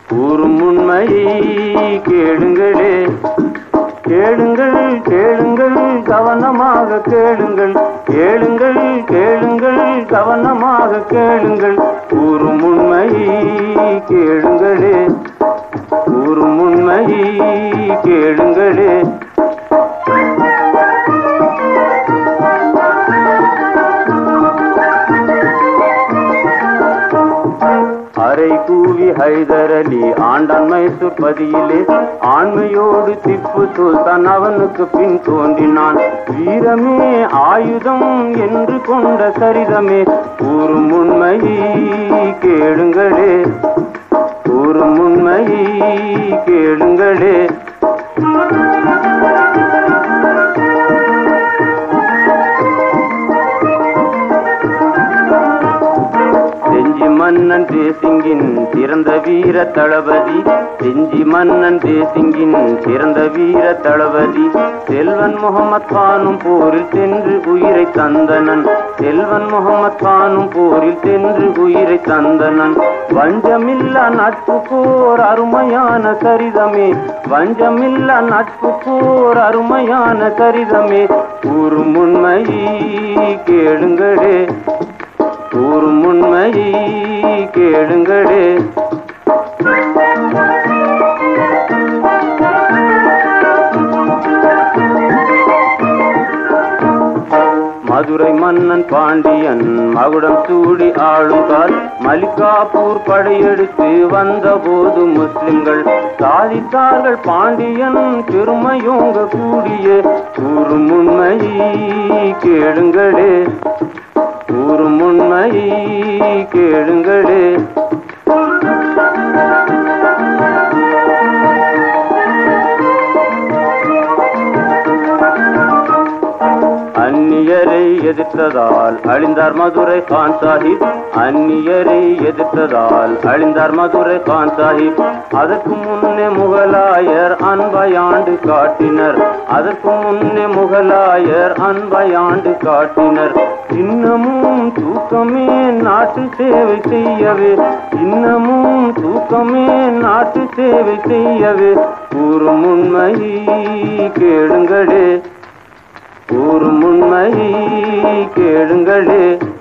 கூறும் உண்மையை கேளுங்களே கேளுங்கள் கேளுங்கள் கவனமாக கேளுங்கள் கேளுங்கள் கேளுங்கள் கவனமாக கேளுங்கள் கூறும் உண்மையை கேளுங்களே கூறும் உண்மையை கேளுங்களே அரை கூவி ஹைதர் அலி ஆண்டான் மைசூர் பதியிலே ஆண்மையோடு திப்பு சுல்தான் அவனுக்கு பின் தோன்றினான் வீரமே ஆயுதம் என்று கொண்ட சரிதமே கூறும் உண்மையை கேளுங்களே கூறும் உண்மையை கேளுங்களே செஞ்சி மன்னன் தேசிங்கின் சிறந்த வீர தளபதி செஞ்சி மன்னன் தேசிங்கின் சிறந்த வீர தளபதி செல்வன் முகமது கானும் போரில் சென்று உயிரை தந்தனன் செல்வன் முகமது கானும் போரில் சென்று உயிரை தந்தனன் வஞ்சமில்லா நட்பு போர் அருமையான சரிதமே வஞ்சமில்லா நட்பு போர் அருமையான சரிதமே கூறும் உண்மையை கேளுங்களே கூறும் உண்மையை கேளுங்களே மதுரை மன்னன் பாண்டியன் மகுடம் சூடி ஆளும் கால் மலிகாப்பூர் படையெடுத்து வந்தபோது முஸ்லிம்கள் சாதித்தார்கள் பாண்டியன் பெருமையோங்க கூடிய கூறும் உண்மையை கேளுங்களே கூறும் உண்மையை கேளுங்களே அந்நியரை எதிர்த்ததால் அழிந்தார் மதுரை கான் சாஹிப் அந்நியரை எதிர்த்ததால் அழிந்தார் மதுரை கான் சாஹிப் அதற்கு முன்னே முகலாயர் அன்பையாண்டு காட்டினர் அதற்கு முன்னே முகலாயர் அன்பையாண்டு காட்டினர் இன்னமும் தூக்கமே நாட்டு சேவை செய்யவே இன்னமும் தூக்கமே நாட்டு சேவை செய்யவே கூறும் உண்மையை கேளுங்களே கூறும் உண்மையை கேளுங்களே